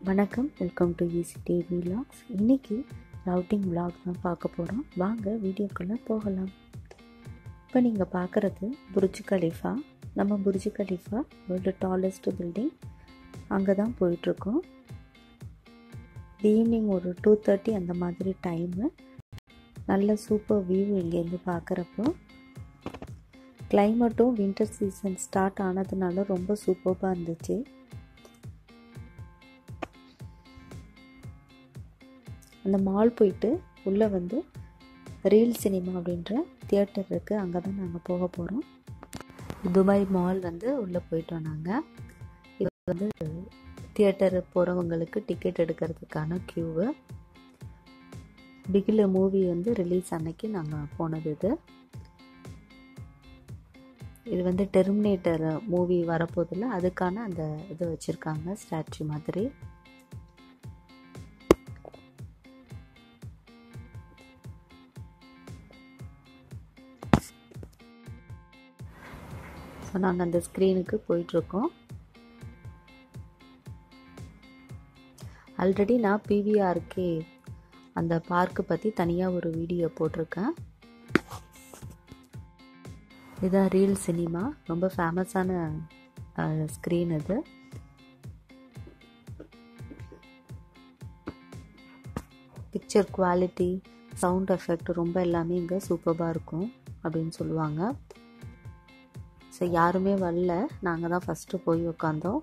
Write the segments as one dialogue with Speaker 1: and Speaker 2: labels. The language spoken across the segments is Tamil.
Speaker 1: வணக்கம் welcome to Easy TV vlogs இன்றைக்கி ரவுட்டிங் விலாக் தான் பார்க்க போகிறோம் வாங்க வீடியோக்குள்ளே போகலாம் இப்போ நீங்கள் பார்க்குறது புர்ஜ் கலீஃபா நம்ம Burj Khalifa world tallest building அங்கே தான் போயிட்டுருக்கோம் ஈவினிங் ஒரு டூ தேர்ட்டி அந்த மாதிரி டைமு நல்ல சூப்பர் வியூ இங்கேருந்து பார்க்குறப்போ கிளைமேட்டும் வின்டர் சீசன் ஸ்டார்ட் ஆனதுனால ரொம்ப சூப்பராக இருந்துச்சு அந்த மால் போயிட்டு உள்ளே வந்து ரீல் சினிமா அப்படின்ற தியேட்டர் இருக்குது அங்கே தான் நாங்கள் போக போகிறோம் துபாய் மால் வந்து உள்ளே போயிட்டோம் நாங்கள் இது வந்து தியேட்டர் போகிறவங்களுக்கு டிக்கெட் எடுக்கிறதுக்கான க்யூவு பிகில் மூவி வந்து ரிலீஸ் அன்னைக்கு நாங்கள் போனது இது இது வந்து டெர்மினேட்டர் மூவி வரப்போதில் அதுக்கான அந்த இது வச்சுருக்காங்க ஸ்டாச்சு மாதிரி ஸோ நாங்கள் அந்த ஸ்க்ரீனுக்கு போயிட்டுருக்கோம் ஆல்ரெடி நான் பிவிஆர்கே அந்த பார்க்கு பற்றி தனியாக ஒரு வீடியோ போட்டிருக்கேன் இதான் ரீல் சினிமா ரொம்ப ஃபேமஸான ஸ்க்ரீன் இது பிக்சர் குவாலிட்டி சவுண்ட் எஃபெக்ட் ரொம்ப எல்லாமே இங்கே சூப்பராக இருக்கும் அப்படின்னு சொல்லுவாங்க ஸோ யாருமே வரல நாங்கள் தான் ஃபஸ்ட்டு போய் உட்காந்தோம்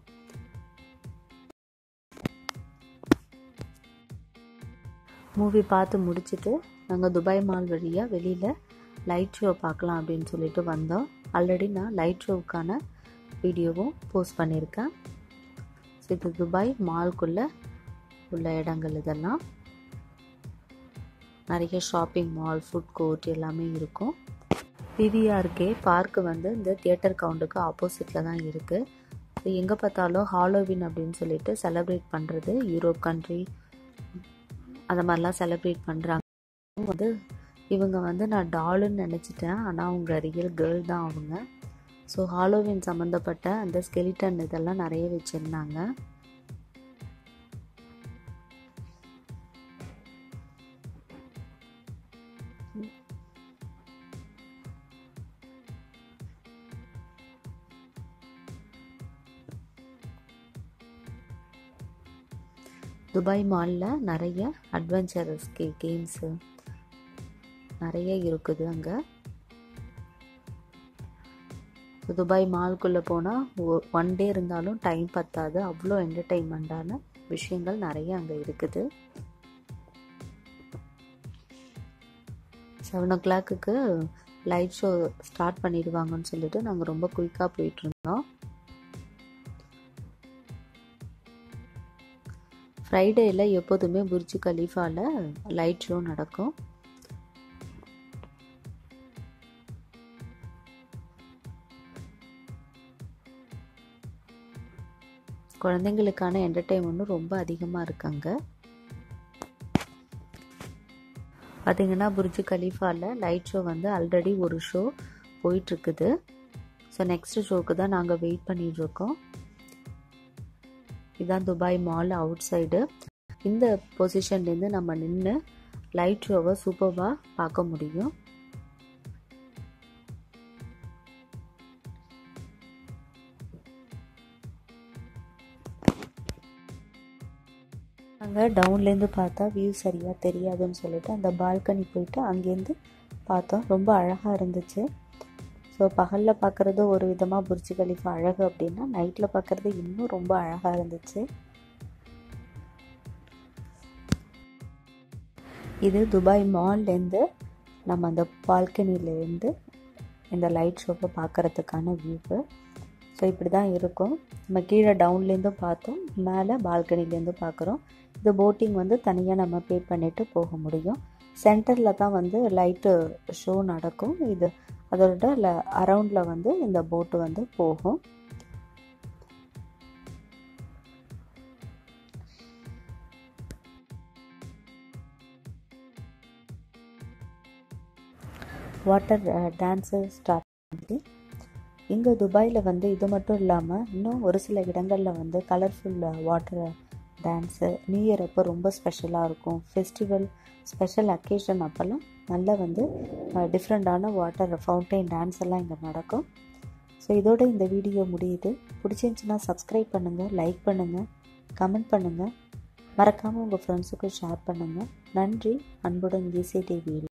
Speaker 1: மூவி பார்த்து முடிச்சுட்டு நாங்கள் துபாய் மால் வழியாக வெளியில் லைட் ஷோ பார்க்கலாம் அப்படின்னு சொல்லிட்டு வந்தோம் ஆல்ரெடி நான் லைட் ஷோவுக்கான வீடியோவும் போஸ்ட் பண்ணியிருக்கேன் ஸோ இது துபாய் மால்குள்ளே உள்ள இடங்கள் இதெல்லாம் நிறைய ஷாப்பிங் மால் ஃபுட் கோர்ட் எல்லாமே இருக்கும் பிவிஆர்கே பார்க்கு வந்து இந்த தியேட்டர் கவுண்டுக்கு ஆப்போசிட்டில் தான் இருக்குது ஸோ எங்கே பார்த்தாலும் ஹாலோவின் அப்படின்னு சொல்லிட்டு செலிப்ரேட் பண்ணுறது யூரோப் கண்ட்ரி அந்த மாதிரிலாம் செலிப்ரேட் பண்ணுறாங்க வந்து இவங்க வந்து நான் டாலுன்னு நினச்சிட்டேன் ஆனால் அவங்க ரியல் கேர்ள் தான் அவங்க ஸோ ஹாலோவின் சம்மந்தப்பட்ட அந்த ஸ்கெலிட்டன் இதெல்லாம் நிறைய வச்சுருந்தாங்க துபாய் மாலில் நிறைய அட்வென்ச்சரஸ் கே கேம்ஸு நிறைய இருக்குது அங்கே துபாய் மால்குள்ளே போனால் ஒன் டே இருந்தாலும் டைம் பத்தாது அவ்வளோ என்டர்டெயின்மெண்ட்டான விஷயங்கள் நிறைய அங்கே இருக்குது செவன் ஓ கிளாக்குக்கு லைட் ஷோ ஸ்டார்ட் பண்ணிடுவாங்கன்னு சொல்லிட்டு நாங்கள் ரொம்ப குயிக்காக போயிட்டு இருந்தோம் ஃப்ரைடேயில் எப்போதுமே புர்ஜ் கலீஃபாவில் லைட் ஷோ நடக்கும் குழந்தைங்களுக்கான என்டர்டெயின்மெண்ட்டும் ரொம்ப அதிகமாக இருக்காங்க பார்த்திங்கன்னா புர்ஜ் கலீஃபாவில் லைட் ஷோ வந்து ஆல்ரெடி ஒரு ஷோ போயிட்டுருக்குது ஸோ நெக்ஸ்ட் ஷோக்கு தான் நாங்கள் வெயிட் பண்ணிகிட்ருக்கோம் இதுதான் துபாய் மால் அவுட் சைடு இந்த பொசிஷன்லேருந்து நம்ம நின்று லைட் ஷோவை சூப்பராக பார்க்க முடியும் அங்கே டவுன்லேருந்து பார்த்தா வியூ சரியாக தெரியாதுன்னு சொல்லிட்டு அந்த பால்கனி போயிட்டு அங்கேருந்து பார்த்தோம் ரொம்ப அழகாக இருந்துச்சு ஸோ பகலில் பார்க்குறது ஒரு விதமாக புர்ஜ் கலிஃபா அழகு அப்படின்னா நைட்டில் பார்க்குறது இன்னும் ரொம்ப அழகாக இருந்துச்சு இது துபாய் மால்லேருந்து நம்ம அந்த பால்கனிலேருந்து இந்த லைட் ஷோவை பார்க்குறதுக்கான வியூவு ஸோ இப்படி தான் இருக்கும் நம்ம கீழே டவுன்லேருந்தும் பார்த்தோம் மேலே பால்கனிலேருந்து பார்க்குறோம் இந்த போட்டிங் வந்து தனியாக நம்ம பே பண்ணிவிட்டு போக முடியும் சென்டரில் தான் வந்து லைட்டு ஷோ நடக்கும் இது அதோட அரவுண்டில் வந்து இந்த போட்டு வந்து போகும் வாட்டர் டான்ஸு ஸ்டார்ட் பண்ணி இங்கே துபாயில் வந்து இது மட்டும் இல்லாமல் இன்னும் ஒரு சில இடங்களில் வந்து colourful water dance new year அப்போ ரொம்ப ஸ்பெஷலாக இருக்கும் ஃபெஸ்டிவல் ஸ்பெஷல் அக்கேஷன் அப்போல்லாம் நல்லா வந்து டிஃப்ரெண்ட்டான வாட்டர் ஃபவுண்டைன் டான்ஸ் எல்லாம் இங்கே நடக்கும் ஸோ இதோட இந்த வீடியோ முடியுது பிடிச்சிருந்துச்சுன்னா சப்ஸ்கிரைப் பண்ணுங்கள் லைக் பண்ணுங்கள் கமெண்ட் பண்ணுங்கள் மறக்காமல் உங்கள் ஃப்ரெண்ட்ஸுக்கும் ஷேர் பண்ணுங்கள் நன்றி அன்புடன் ஈசி டிவியில்